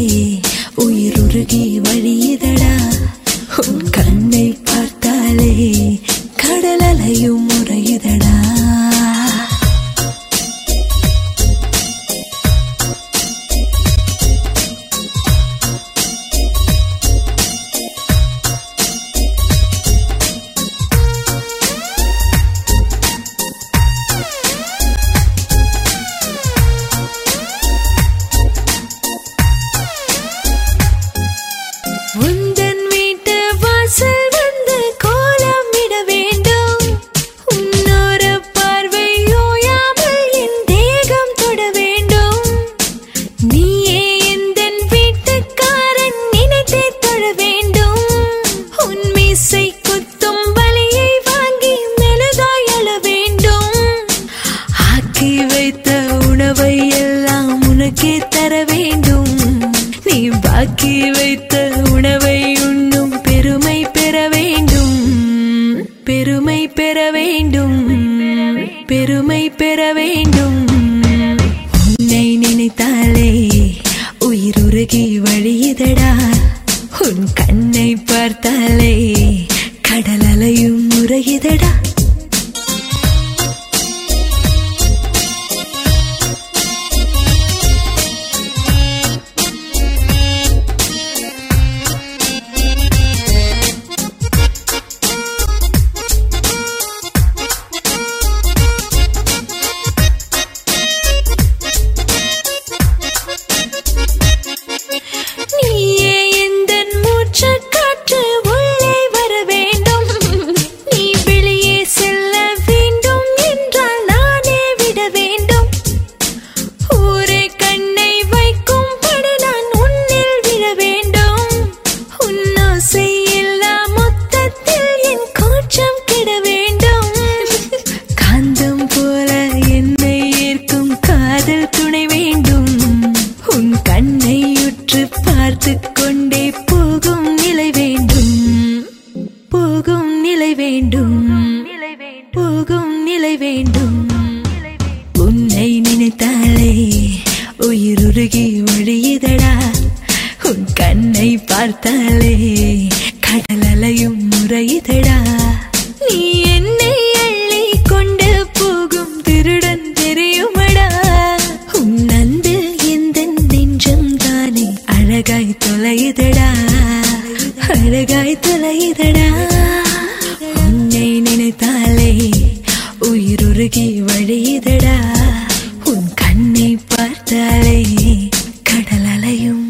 உயிருருகி வழியுதடா உன் கண்ணை பார்த்தாலே கடல் அலையும் முறையுதடா உந்தன் வீட்டு வாசல் வந்து கோலமிட வேண்டும் உன்னொரு பார்வை ஓயாமல் என் தேகம் தொட வேண்டும் நீயே எந்தன் வீட்டுக்காரன் நினைத்தே தொழ வேண்டும் உன் மீசை குத்தும் வலியை வாங்கி மெழுதாய் அழ வேண்டும் ஆக்கி வைத்த உணவை எல்லாம் உனக்கே தர வேண்டும் நீ பாக்கி வைத்த உணவை உண்ணும் பெருமை பெற வேண்டும் பெருமை பெற வேண்டும் பெருமை பெற வேண்டும் உன்னை நினைத்தாலே உயிருருகி வழியுதடா உன் கண்ணை பார்த்தாலே கடல் அலையும் முறையுதடா நீயே எந்தன் மூச்சுக் காற்று உள்ளே வர வேண்டும் நீ வெளியே செல்ல வேண்டும் என்றால் நானே விட வேண்டும் ஊரே கண்ணை வைக்கும் படி நான் உன்னில் விழ வேண்டும் உன் ஆசை எல்லா மொத்தத்தில் என் கூச்சம் கெட வேண்டும் காந்தம் போல என்னை ஏற்கும் காதல் துணை வேண்டும் உன் கண்ணை உற்று பார்த்து கொண்டே போகும் நிலை வேண்டும் போகும் நிலை வேண்டும் போகும் நிலை வேண்டும் உன்னை நினைத்தாலே உயிருருகி ஒழியுதடா உன் கண்ணை பார்த்தாலே கடல் அலையும் முறையுதடா நீ என்னை அள்ளி கொண்டு போகும் திருடன் தெரியுமடா உன் அன்பில் எந்த நெஞ்சம் தானே அழகாய் தொலையுதடா அழகாய் தொலையுதடா உன்னை நினைத்தாலே உயிருருகி வழியுதடா உன் கண்ணை பார்த்தாலே கடல் அலையும்